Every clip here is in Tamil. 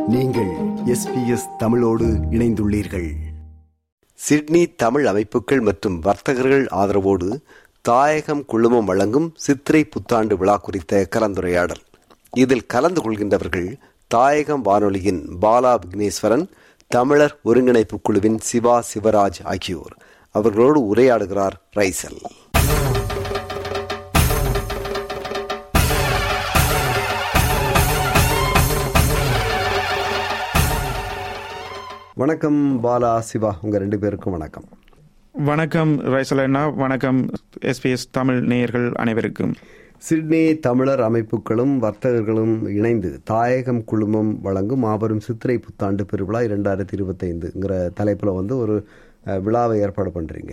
நீங்கள் எஸ்பிஎஸ் தமிழோடு இணைந்துள்ளீர்கள் சிட்னி தமிழ் அமைப்புகள் மற்றும் வர்த்தகர்கள் ஆதரவோடு தாயகம் குழுமம் வழங்கும் சித்திரை புத்தாண்டு விழா குறித்த கலந்துரையாடல் இதில் கலந்து கொள்கின்றவர்கள் தாயகம் வானொலியின் பாலா விக்னேஸ்வரன் தமிழர் ஒருங்கிணைப்பு குழுவின் சிவா சிவராஜ் ஆகியோர் அவர்களோடு உரையாடுகிறார் ரைசல் வணக்கம் பாலா சிவா உங்க ரெண்டு பேருக்கும் வணக்கம் வணக்கம் ரைசலண்ணா வணக்கம் எஸ்பிஎஸ் தமிழ் நேயர்கள் அனைவருக்கும் சிட்னி தமிழர் அமைப்புகளும் வர்த்தகர்களும் இணைந்து தாயகம் குழுமம் வழங்கும் மாபெரும் சித்திரை புத்தாண்டு பெருவிழா இரண்டாயிரத்தி இருபத்தைந்துங்கிற தலைப்பில் வந்து ஒரு அஹ், விழாவை ஏற்பாடு பண்ணுறீங்க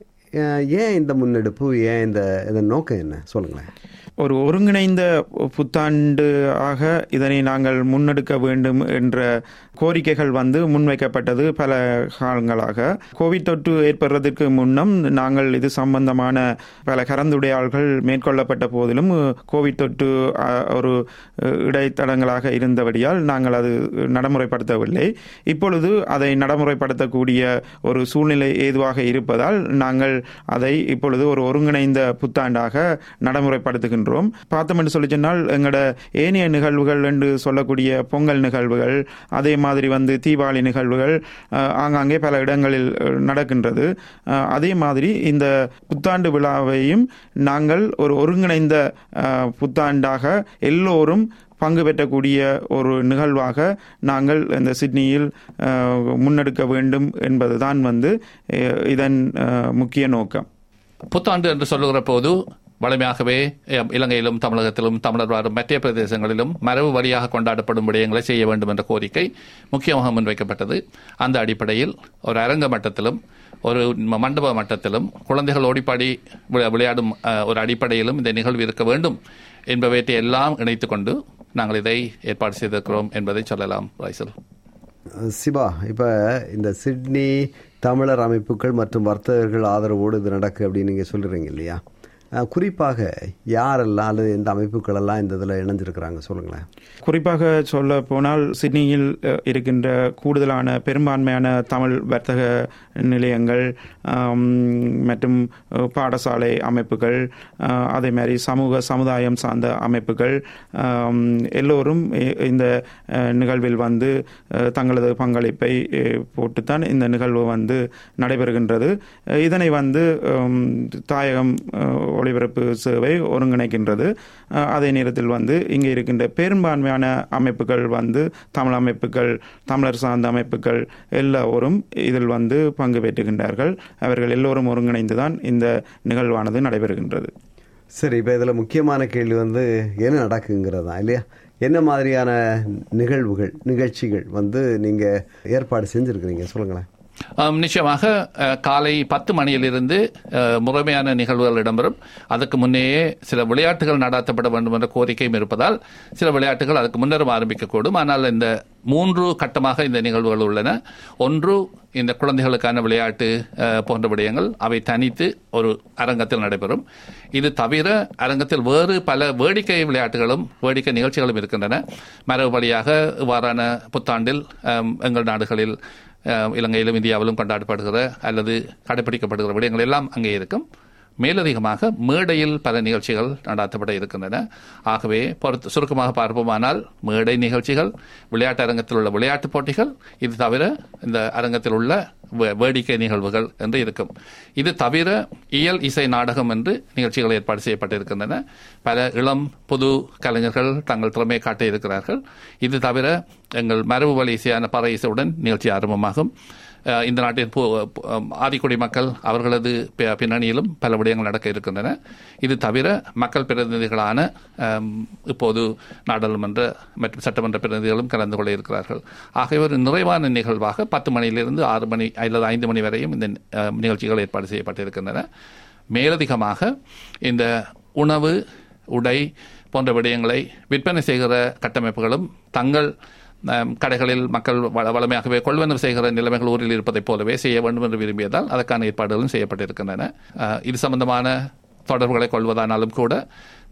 ஏன் இந்த முன்னெடுப்பு ஏன் இந்த இதன் நோக்கம் என்ன சொல்லுங்களேன் ஒரு ஒருங்கிணைந்த புத்தாண்டு ஆக இதனை நாங்கள் முன்னெடுக்க வேண்டும் என்ற கோரிக்கைகள் வந்து முன்வைக்கப்பட்டது பல காலங்களாக கோவிட் தொற்று ஏற்படுறதுக்கு முன்னம் நாங்கள் இது சம்பந்தமான பல கலந்துரையாடல்கள் மேற்கொள்ளப்பட்ட போதிலும் கோவிட் தொற்று அ, ஒரு அ, இடைத்தடங்களாக இருந்தபடியால் நாங்கள் அது நடைமுறைப்படுத்தவில்லை இப்பொழுது அதை நடைமுறைப்படுத்தக்கூடிய ஒரு சூழ்நிலை ஏதுவாக இருப்பதால் நாங்கள் அதை இப்பொழுது ஒரு ஒருங்கிணைந்த புத்தாண்டாக நடைமுறைப்படுத்துகின்றோம் பார்த்தோம் என்று சொல்லி சொன்னால் எங்களோட ஏனைய நிகழ்வுகள் என்று சொல்லக்கூடிய பொங்கல் நிகழ்வுகள் அதே மாதிரி வந்து தீபாவளி நிகழ்வுகள் அஹ், ஆங்காங்கே பல இடங்களில் அஹ், நடக்கின்றது அஹ், அதே மாதிரி இந்த புத்தாண்டு விழாவையும் நாங்கள் ஒரு ஒருங்கிணைந்த அஹ், புத்தாண்டாக எல்லோரும் பங்கு பெற்றக்கூடிய ஒரு நிகழ்வாக நாங்கள் இந்த சிட்னியில் அஹ், முன்னெடுக்க வேண்டும் என்பதுதான் வந்து அஹ், இதன் அஹ், முக்கிய நோக்கம் புத்தாண்டு என்று சொல்லுகிற போது வலிமையாகவே அஹ், இலங்கையிலும் தமிழகத்திலும் தமிழர் வாழும் மற்ற பிரதேசங்களிலும் மரபு வழியாக கொண்டாடப்படும் விடயங்களை செய்ய வேண்டும் என்ற கோரிக்கை முக்கியமாக முன்வைக்கப்பட்டது அந்த அடிப்படையில் ஒரு அரங்க மட்டத்திலும் ஒரு ம- மண்டப மட்டத்திலும் குழந்தைகள் ஓடிப்பாடி விளை- விளையாடும் அஹ், ஒரு அடிப்படையிலும் இந்த நிகழ்வு இருக்க வேண்டும் என்பவற்றை எல்லாம் இணைத்துக் கொண்டு நாங்கள் இதை ஏற்பாடு செய்திருக்கிறோம் என்பதை சொல்லலாம் ரைசல் அஹ், சிவா இப்போ இந்த சிட்னி தமிழர் அமைப்புகள் மற்றும் வர்த்தகர்கள் ஆதரவோடு இது நடக்கு அப்படின்னு நீங்கள் சொல்லுறீங்க இல்லையா அஹ், குறிப்பாக யாரெல்லாம் அல்லது எந்த அமைப்புகள் எல்லாம் இந்த இதில் இணைஞ்சிருக்கிறாங்க சொல்லுங்களேன் குறிப்பாக சொல்ல போனால் சிட்னியில் அஹ், இருக்கின்ற கூடுதலான பெரும்பான்மையான தமிழ் வர்த்தக நிலையங்கள் ஆம், மற்றும் அஹ், பாடசாலை அமைப்புகள் அஹ், அதே மாதிரி சமூக சமுதாயம் சார்ந்த அமைப்புகள் ஆம், எல்லோரும் இ- இந்த அஹ், நிகழ்வில் வந்து அஹ், தங்களது பங்களிப்பை அஹ், போட்டுத்தான் இந்த நிகழ்வு வந்து நடைபெறுகின்றது அஹ், இதனை வந்து ஹம், தாயகம் அஹ், ஒளிபரப்பு சேவை ஒருங்கிணைக்கின்றது அஹ், அதே நேரத்தில் வந்து இங்கே இருக்கின்ற பெரும்பான்மையான அமைப்புகள் வந்து தமிழ் அமைப்புகள் தமிழர் சார்ந்த அமைப்புகள் எல்லோரும் இதில் வந்து பங்கு பெற்றுகின்றார்கள் அவர்கள் எல்லோரும் ஒருங்கிணைந்து தான் இந்த நிகழ்வானது நடைபெறுகின்றது சரி இப்போ இதில் முக்கியமான கேள்வி வந்து என்ன நடக்குங்கிறது தான் இல்லையா என்ன மாதிரியான நிகழ்வுகள் நிகழ்ச்சிகள் வந்து நீங்கள் ஏற்பாடு செஞ்சுருக்கிறீங்க சொல்லுங்களேன் ஆம், நிச்சயமாக அஹ், காலை பத்து மணியிலிருந்து அஹ், முறைமையான நிகழ்வுகள் இடம்பெறும் அதுக்கு முன்னேயே சில விளையாட்டுகள் நடத்தப்பட வேண்டும் என்ற கோரிக்கையும் இருப்பதால் சில விளையாட்டுகள் அதுக்கு முன்னரும் ஆரம்பிக்கக்கூடும் ஆனால் இந்த மூன்று கட்டமாக இந்த நிகழ்வுகள் உள்ளன ஒன்று இந்த குழந்தைகளுக்கான விளையாட்டு அஹ், போன்ற விடயங்கள் அவை தனித்து ஒரு அரங்கத்தில் நடைபெறும் இது தவிர அரங்கத்தில் வேறு பல வேடிக்கை விளையாட்டுகளும் வேடிக்கை நிகழ்ச்சிகளும் இருக்கின்றன மரபு வழியாக இவ்வாறான புத்தாண்டில் அஹ், எங்கள் நாடுகளில் அஹ், இலங்கையிலும் இந்தியாவிலும் கொண்டாடப்படுகிற அல்லது கடைபிடிக்கப்படுகிற விடயங்கள் எல்லாம் அங்கே இருக்கும் மேலதிகமாக மேடையில் பல நிகழ்ச்சிகள் நடாத்தப்பட இருக்கின்றன ஆகவே பொறுத்து சுருக்கமாக பார்ப்போமானால் மேடை நிகழ்ச்சிகள் விளையாட்டு அரங்கத்தில் உள்ள விளையாட்டுப் போட்டிகள் இது தவிர இந்த அரங்கத்தில் உள்ள வே- வேடிக்கை நிகழ்வுகள் என்று இருக்கும் இது தவிர இயல் இசை நாடகம் என்று நிகழ்ச்சிகள் ஏற்பாடு செய்யப்பட்டிருக்கின்றன பல இளம் புது கலைஞர்கள் தங்கள் திறமையை காட்ட இருக்கிறார்கள் இது தவிர எங்கள் மரபு வழி இசையான பற இசையுடன் நிகழ்ச்சி ஆரம்பமாகும் அஹ் இந்த நாட்டின் பு- பு- அம், ஆதிக்குடி மக்கள் அவர்களது பி- பின்னணியிலும் பல விடயங்கள் நடக்க இருக்கின்றன இது தவிர மக்கள் பிரதிநிதிகளான அம், இப்போது நாடாளுமன்ற மற்றும் சட்டமன்ற பிரதிநிதிகளும் கலந்து கொள்ள இருக்கிறார்கள் ஆகவே ஒரு நிறைவான நிகழ்வாக பத்து மணியிலிருந்து ஆறு மணி அல்லது ஐந்து மணி வரையும் இந்த அஹ், நிகழ்ச்சிகள் ஏற்பாடு செய்யப்பட்டிருக்கின்றன மேலதிகமாக இந்த உணவு உடை போன்ற விடயங்களை விற்பனை செய்கிற கட்டமைப்புகளும் தங்கள் ஆம், கடைகளில் மக்கள் வள- வளமையாகவே கொள்வனவு செய்கிற நிலைமைகள் ஊரில் இருப்பதைப் போலவே செய்ய வேண்டும் என்று விரும்பியதால் அதற்கான ஏற்பாடுகளும் செய்யப்பட்டிருக்கின்றன ஆ, இது சம்பந்தமான தொடர்புகளை கொள்வதானாலும் கூட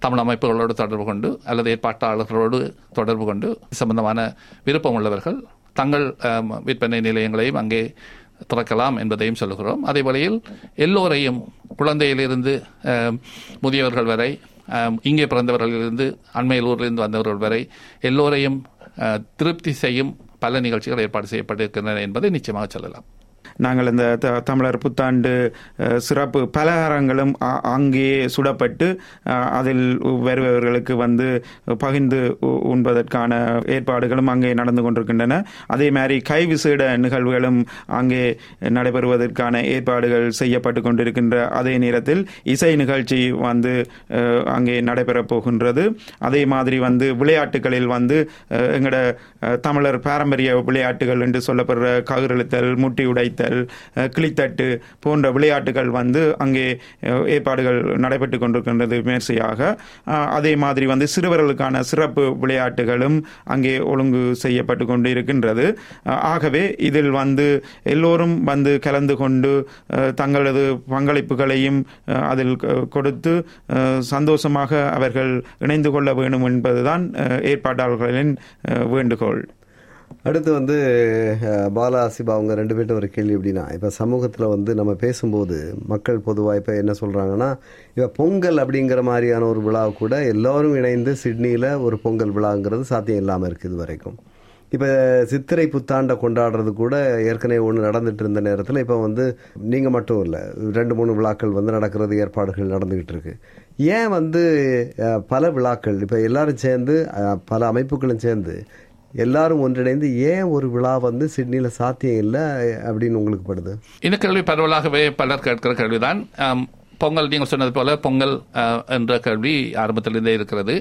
தமிழ் அமைப்புகளோடு தொடர்பு கொண்டு அல்லது ஏற்பாட்டாளர்களோடு தொடர்பு கொண்டு சம்பந்தமான விருப்பம் உள்ளவர்கள் தங்கள் அஹ், விற்பனை நிலையங்களையும் அங்கே திறக்கலாம் என்பதையும் சொல்லுகிறோம் அதே வழியில் எல்லோரையும் குழந்தையிலிருந்து அஹ், முதியவர்கள் வரை அஹ், இங்கே பிறந்தவர்களிலிருந்து அண்மையில் ஊரிலிருந்து வந்தவர்கள் வரை எல்லோரையும் அஹ், திருப்தி செய்யும் பல நிகழ்ச்சிகள் ஏற்பாடு செய்யப்பட்டிருக்கின்றன என்பதை நிச்சயமாக சொல்லலாம் நாங்கள் இந்த த- தமிழர் புத்தாண்டு அஹ், சிறப்பு பலகாரங்களும் அ- அங்கேயே சுடப்பட்டு அஹ், அதில் வருபவர்களுக்கு வந்து பகிர்ந்து உ- உண்பதற்கான ஏற்பாடுகளும் அங்கே நடந்து கொண்டிருக்கின்றன அதே மாதிரி கைவிசேட நிகழ்வுகளும் அங்கே நடைபெறுவதற்கான ஏற்பாடுகள் செய்யப்பட்டு கொண்டிருக்கின்ற அதே நேரத்தில் இசை நிகழ்ச்சி வந்து அஹ், அங்கே நடைபெறப் போகின்றது அதே மாதிரி வந்து விளையாட்டுகளில் வந்து அஹ், எங்களோட அஹ், தமிழர் பாரம்பரிய விளையாட்டுகள் என்று சொல்லப்படுற கயிறுத்தல் முட்டி உடைத்தல் அஹ், கிளித்தட்டு போன்ற விளையாட்டுகள் வந்து அங்கே அஹ், ஏற்பாடுகள் நடைபெற்று கொண்டிருக்கின்றது மேற்சையாக அஹ், அதே மாதிரி வந்து சிறுவர்களுக்கான சிறப்பு விளையாட்டுகளும் அங்கே ஒழுங்கு செய்யப்பட்டு கொண்டு இருக்கின்றது அஹ், ஆகவே இதில் வந்து எல்லோரும் வந்து கலந்து கொண்டு அஹ், தங்களது பங்களிப்புகளையும் அஹ், அதில் கொ- கொடுத்து அஹ், சந்தோஷமாக அவர்கள் இணைந்து கொள்ள வேண்டும் என்பதுதான் அஹ், ஏற்பாட்டாளர்களின் அஹ், வேண்டுகோள் அடுத்து வந்து அஹ், பாலா சிபா அவங்க ரெண்டு பேர்ட்ட ஒரு கேள்வி எப்படின்னா இப்போ சமூகத்தில் வந்து நம்ம பேசும்போது மக்கள் பொதுவாக இப்போ என்ன சொல்கிறாங்கன்னா இப்போ பொங்கல் அப்படிங்கிற மாதிரியான ஒரு விழா கூட எல்லாரும் இணைந்து சிட்னியில் ஒரு பொங்கல் விழாங்கிறது சாத்தியம் இல்லாமல் இருக்குது இது வரைக்கும் இப்போ சித்திரை புத்தாண்டை கொண்டாடுறது கூட ஏற்கனவே ஒன்று நடந்துட்டு இருந்த நேரத்தில் இப்போ வந்து நீங்கள் மட்டும் இல்லை ரெண்டு மூணு விழாக்கள் வந்து நடக்கிறது ஏற்பாடுகள் நடந்துக்கிட்டு இருக்கு ஏன் வந்து அஹ், பல விழாக்கள் இப்போ எல்லாரும் சேர்ந்து அஹ், பல அமைப்புகளும் சேர்ந்து எல்லாரும் ஒன்றிணைந்து ஏன் ஒரு விழா வந்து சிட்னியில் சாத்தியம் இல்லை அப்படின்னு உங்களுக்கு படுது இந்த கேள்வி பரவலாகவே பலர் கேட்கிற கேள்விதான் ஆம், பொங்கல் நீங்கள் சொன்னது போல பொங்கல் அஹ், என்ற கேள்வி ஆரம்பத்திலிருந்தே இருக்கிறது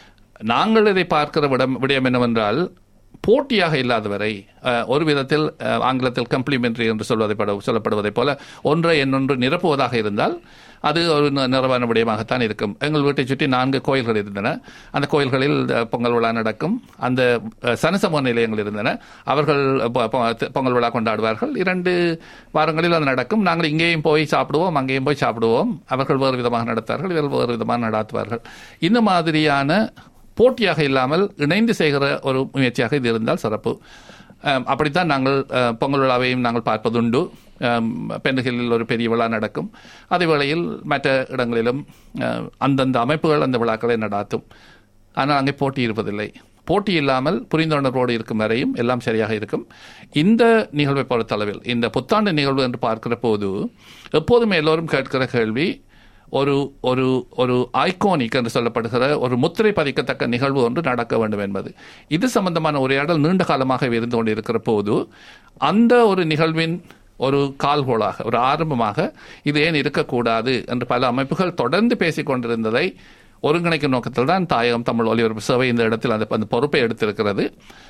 நாங்கள் இதை பார்க்கிற விடம் விடயம் என்னவென்றால் போட்டியாக இல்லாதவரை அஹ், ஒரு விதத்தில் அஹ், ஆங்கிலத்தில் கம்ப்ளிமெண்ட்ரி என்று சொல்வதை பட- சொல்லப்படுவதைப் போல ஒன்றை இன்னொன்று நிரப்புவதாக இருந்தால் அது ஒரு நி- நிறைவான விடயமாகத்தான் இருக்கும் எங்கள் வீட்டை சுற்றி நான்கு கோயில்கள் இருந்தன அந்த கோயில்களில் அஹ், பொங்கல் விழா நடக்கும் அந்த அஹ், சனசமூக நிலையங்கள் இருந்தன அவர்கள் பொ- பொ- பொங்கல் விழா கொண்டாடுவார்கள் இரண்டு வாரங்களில் அது நடக்கும் நாங்கள் இங்கேயும் போய் சாப்பிடுவோம் அங்கேயும் போய் சாப்பிடுவோம் அவர்கள் வேறு விதமாக நடத்தார்கள் இவர்கள் வேறு விதமாக நடாத்துவார்கள் இந்த மாதிரியான போட்டியாக இல்லாமல் இணைந்து செய்கிற ஒரு முயற்சியாக இது இருந்தால் சிறப்பு அஹ், அப்படித்தான் நாங்கள் அஹ், பொங்கல் விழாவையும் நாங்கள் பார்ப்பதுண்டு அஹ், பெண்டுகளில் ஒரு பெரிய விழா நடக்கும் அதே வேளையில் மற்ற இடங்களிலும் அஹ், அந்தந்த அமைப்புகள் அந்த விழாக்களை நடாத்தும் ஆனால் அங்கே போட்டி இருப்பதில்லை போட்டி இல்லாமல் புரிந்துணர்வோடு இருக்கும் வரையும் எல்லாம் சரியாக இருக்கும் இந்த நிகழ்வை பொறுத்தளவில் இந்த புத்தாண்டு நிகழ்வு என்று பார்க்கிற போது எப்போதுமே எல்லோரும் கேட்கிற கேள்வி ஒரு ஒரு ஒரு ஐகானிக் என்று சொல்லப்படுகிற ஒரு முத்திரை பதிக்கத்தக்க நிகழ்வு ஒன்று நடக்க வேண்டும் என்பது இது சம்பந்தமான உரையாடல் நீண்ட காலமாக இருந்து கொண்டிருக்கிற போது அந்த ஒரு நிகழ்வின் ஒரு கால்கோளாக ஒரு ஆரம்பமாக இது ஏன் இருக்கக்கூடாது என்று பல அமைப்புகள் தொடர்ந்து பேசிக் கொண்டிருந்ததை ஒருங்கிணைக்கும் நோக்கத்தில் தான் தாயகம் தமிழ் ஒலிபரப்பு சேவை இந்த இடத்தில் அந்த அந்த பொறுப்பை எடுத்திருக்கிறது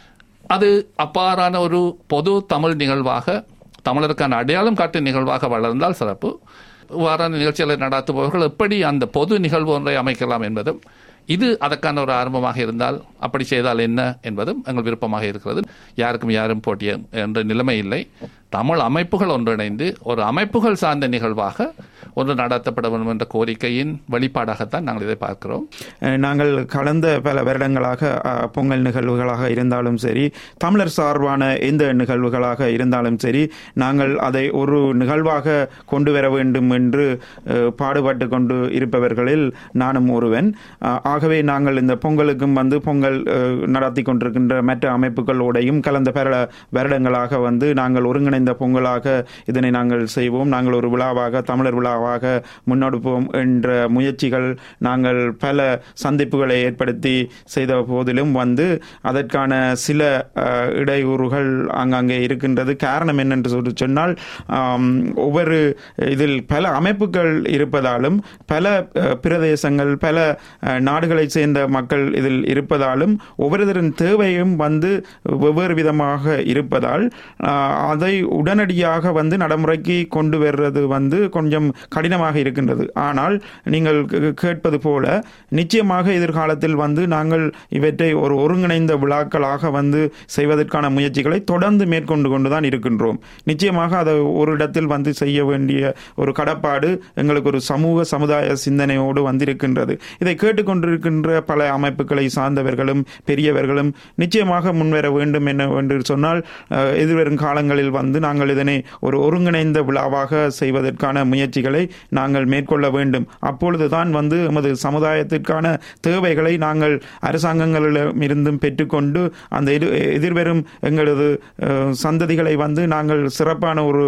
அது அப்பாறான ஒரு பொது தமிழ் நிகழ்வாக தமிழருக்கான அடையாளம் காட்டும் நிகழ்வாக வளர்ந்தால் சிறப்பு இவ்வாறான நிகழ்ச்சிகளை நடாத்துபவர்கள் எப்படி அந்த பொது நிகழ்வு ஒன்றை அமைக்கலாம் என்பதும் இது அதற்கான ஒரு ஆரம்பமாக இருந்தால் அப்படி செய்தால் என்ன என்பதும் எங்கள் விருப்பமாக இருக்கிறது யாருக்கும் யாரும் போட்டிய என்ற நிலைமை இல்லை தமிழ் அமைப்புகள் ஒன்றிணைந்து ஒரு அமைப்புகள் சார்ந்த நிகழ்வாக ஒன்று நடத்தப்பட வேண்டும் என்ற கோரிக்கையின் வெளிப்பாடாகத்தான் நாங்கள் இதை பார்க்கிறோம் அஹ் நாங்கள் கடந்த பல வருடங்களாக அஹ், பொங்கல் நிகழ்வுகளாக இருந்தாலும் சரி தமிழர் சார்பான எந்த நிகழ்வுகளாக இருந்தாலும் சரி நாங்கள் அதை ஒரு நிகழ்வாக கொண்டு வர வேண்டும் என்று அஹ், பாடுபட்டு கொண்டு இருப்பவர்களில் நானும் ஒருவன் அஹ், ஆகவே நாங்கள் இந்த பொங்கலுக்கும் வந்து பொங்கல் அஹ், நடத்தி கொண்டிருக்கின்ற மற்ற அமைப்புகளோடையும் கலந்த பல வருடங்களாக வந்து நாங்கள் ஒருங்கிணைந்த பொங்கலாக இதனை நாங்கள் செய்வோம் நாங்கள் ஒரு விழாவாக தமிழர் விழாவாக முன்னெடுப்போம் என்ற முயற்சிகள் நாங்கள் பல சந்திப்புகளை ஏற்படுத்தி செய்த போதிலும் வந்து அதற்கான சில அஹ், இடையூறுகள் அங்கங்கே இருக்கின்றது காரணம் என்னென்று சொல்லி சொன்னால் ஆம், ஒவ்வொரு இதில் பல அமைப்புகள் இருப்பதாலும் பல அஹ், பிரதேசங்கள் பல அஹ், நாடுகளைச் சேர்ந்த மக்கள் இதில் இருப்பதாலும் ஒவ்வொருத்தரின் தேவையும் வந்து வெவ்வேறு விதமாக இருப்பதால் ஆஹ், அதை உடனடியாக வந்து நடைமுறைக்கு கொண்டு வர்றது வந்து கொஞ்சம் கடினமாக இருக்கின்றது ஆனால் நீங்கள் கே- கேட்பது போல நிச்சயமாக எதிர்காலத்தில் வந்து நாங்கள் இவற்றை ஒரு ஒருங்கிணைந்த விழாக்களாக வந்து செய்வதற்கான முயற்சிகளை தொடர்ந்து மேற்கொண்டு கொண்டுதான் இருக்கின்றோம் நிச்சயமாக அதை ஒரு இடத்தில் வந்து செய்ய வேண்டிய ஒரு கடப்பாடு எங்களுக்கு ஒரு சமூக சமுதாய சிந்தனையோடு வந்திருக்கின்றது இதை கேட்டுக்கொண்டிருக்கின்ற பல அமைப்புகளை சார்ந்தவர்களும் பெரியவர்களும் நிச்சயமாக முன்வர வேண்டும் என்ன என்று சொன்னால் அஹ், எதிர்வரும் காலங்களில் வந்து நாங்கள் இதனை ஒரு ஒருங்கிணைந்த விழாவாக செய்வதற்கான முயற்சிகளை நாங்கள் மேற்கொள்ள வேண்டும் அப்பொழுதுதான் வந்து எமது சமுதாயத்திற்கான தேவைகளை நாங்கள் அரசாங்கங்களிடமிருந்தும் பெற்றுக்கொண்டு அந்த எதிர்- எதிர்வரும் எங்களது அஹ், சந்ததிகளை வந்து நாங்கள் சிறப்பான ஒரு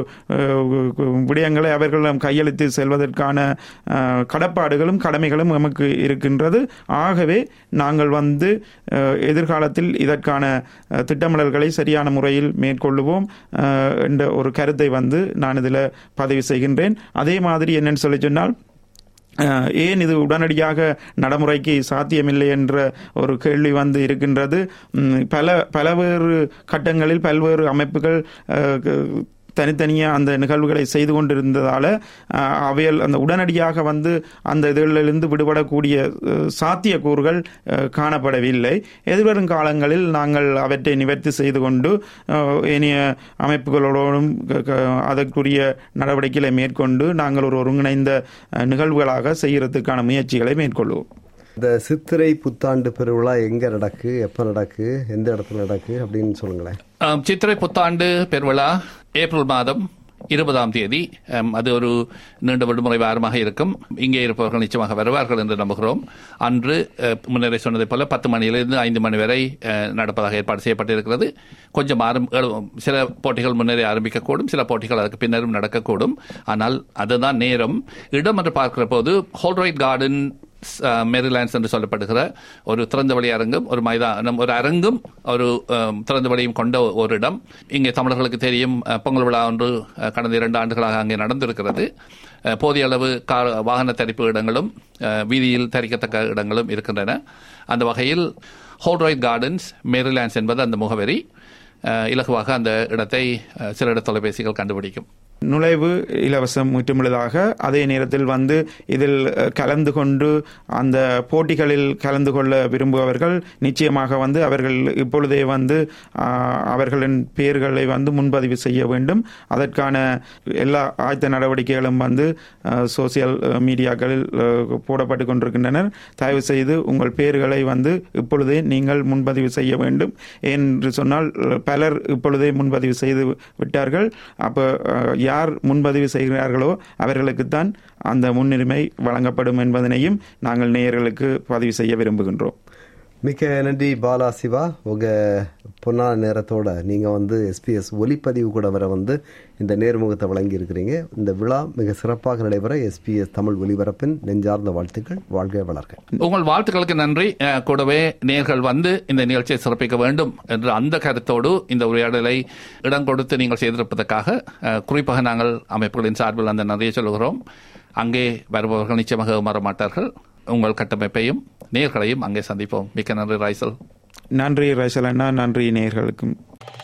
அஹ், விடயங்களை அவர்களிடம் கையளித்து செல்வதற்கான அஹ், கடப்பாடுகளும் கடமைகளும் நமக்கு இருக்கின்றது ஆகவே நாங்கள் வந்து அஹ், எதிர்காலத்தில் இதற்கான அஹ், திட்டமிடல்களை சரியான முறையில் மேற்கொள்ளுவோம் அஹ், என்ற ஒரு கருத்தை வந்து நான் இதில் பதிவு செய்கின்றேன் அதே மாதிரி என்னன்னு சொல்லி சொன்னால் அஹ், ஏன் இது உடனடியாக நடைமுறைக்கு சாத்தியமில்லை என்ற ஒரு கேள்வி வந்து இருக்கின்றது ம், பல பலவேறு கட்டங்களில் பல்வேறு அமைப்புகள் அஹ், க- தனித்தனியாக அந்த நிகழ்வுகளை செய்து கொண்டிருந்ததால அஹ், அவைகள் அந்த உடனடியாக வந்து அந்த இதிலிருந்து விடுபடக்கூடிய அஹ், சாத்தியக்கூறுகள் அஹ், காணப்படவில்லை எதிர்வரும் காலங்களில் நாங்கள் அவற்றை நிவர்த்தி செய்து கொண்டு அஹ், ஏனைய அமைப்புகளோடும் க- க- அதற்குரிய நடவடிக்கைகளை மேற்கொண்டு நாங்கள் ஒரு ஒருங்கிணைந்த அஹ், நிகழ்வுகளாக செய்யறதுக்கான முயற்சிகளை மேற்கொள்வோம் இந்த சித்திரை புத்தாண்டு பெருவிழா எங்க நடக்கு எப்ப நடக்கு எந்த இடத்துல நடக்கு அப்படின்னு சொல்லுங்களேன் ஆம், சித்திரை புத்தாண்டு பெருவிழா ஏப்ரல் மாதம் இருபதாம் தேதி ஆம், அது ஒரு நீண்ட விடுமுறை வாரமாக இருக்கும் இங்கே இருப்பவர்கள் நிச்சயமாக வருவார்கள் என்று நம்புகிறோம் அன்று அஹ், முன்னரே சொன்னதை போல பத்து மணியிலிருந்து ஐந்து மணி வரை அஹ், நடப்பதாக ஏற்பாடு செய்யப்பட்டிருக்கிறது கொஞ்சம் ஆரம் எழு- சில போட்டிகள் முன்னரே ஆரம்பிக்கக்கூடும் சில போட்டிகள் அதுக்கு பின்னரும் நடக்கக்கூடும் ஆனால் அதுதான் நேரம் இடம் என்று பார்க்கிற போது ஹோல்ரைட் கார்டன் மெரிலாண்ட்ஸ் என்று சொல்லப்படுகிற ஒரு திறந்த வெளி அரங்கம் ஒரு மைதானம் ஒரு அரங்கும் ஒரு அஹ், திறந்த வெளியும் கொண்ட ஒரு இடம் இங்கே தமிழர்களுக்கு தெரியும் அஹ், பொங்கல் விழா ஒன்று அஹ், கடந்த இரண்டு ஆண்டுகளாக அங்கே நடந்திருக்கிறது அஹ், போதிய அளவு கார் வாகன தரிப்பு இடங்களும் அஹ், வீதியில் தரிக்கத்தக்க இடங்களும் இருக்கின்றன அந்த வகையில் ஹோல்ரைட் கார்டன்ஸ் மெரிலாண்ட்ஸ் என்பது அந்த முகவரி அஹ், இலகுவாக அந்த இடத்தை அஹ், சில இட தொலைபேசிகள் கண்டுபிடிக்கும் நுழைவு இலவசம் முற்றுமுழுதாக அதே நேரத்தில் வந்து இதில் அஹ், கலந்து கொண்டு அந்த போட்டிகளில் கலந்து கொள்ள விரும்புபவர்கள் நிச்சயமாக வந்து அவர்கள் இப்பொழுதே வந்து ஆஹ், அவர்களின் பெயர்களை வந்து முன்பதிவு செய்ய வேண்டும் அதற்கான எல்லா ஆயத்த நடவடிக்கைகளும் வந்து அஹ், சோசியல் அஹ், மீடியாக்களில் அஹ், போடப்பட்டு கொண்டிருக்கின்றனர் தயவு செய்து உங்கள் பெயர்களை வந்து இப்பொழுதே நீங்கள் முன்பதிவு செய்ய வேண்டும் என்று சொன்னால் அஹ், பலர் இப்பொழுதே முன்பதிவு செய்து விட்டார்கள் அப்போ அஹ், யார் முன்பதிவு செய்கிறார்களோ அவர்களுக்குத்தான் அந்த முன்னுரிமை வழங்கப்படும் என்பதனையும் நாங்கள் நேயர்களுக்கு பதிவு செய்ய விரும்புகின்றோம் மிக்க நன்றி பாலா சிவா உங்க பொன்னான நேரத்தோட நீங்க வந்து எஸ்பிஎஸ் ஒலிப்பதிவு கூட வர வந்து இந்த நேர்முகத்தை வழங்கி இருக்கிறீங்க இந்த விழா மிக சிறப்பாக நடைபெற எஸ்பிஎஸ் தமிழ் ஒலிபரப்பின் நெஞ்சார்ந்த வாழ்த்துக்கள் வாழ்க வளர்க உங்கள் வாழ்த்துக்களுக்கு நன்றி அஹ், கூடவே நேர்கள் வந்து இந்த நிகழ்ச்சியை சிறப்பிக்க வேண்டும் என்ற அந்த கருத்தோடு இந்த உரையாடலை இடம் கொடுத்து நீங்கள் செய்திருப்பதற்காக அஹ், குறிப்பாக நாங்கள் அமைப்புகளின் சார்பில் அந்த நன்றியை சொல்கிறோம் அங்கே வருபவர்கள் நிச்சயமாக மாற மாட்டார்கள் உங்கள் கட்டமைப்பையும் நேர்களையும் அங்கே சந்திப்போம் மிக்க நன்றி ராய்சல் நன்றி ரசலண்ணா நன்றி நேயர்களுக்கும்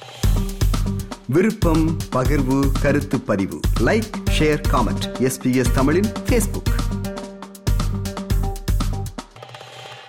விருப்பம் பகிர்வு கருத்து பதிவு லைக் ஷேர் காமெண்ட் எஸ்பிஎஸ் தமிழின் ஃபேஸ்புக்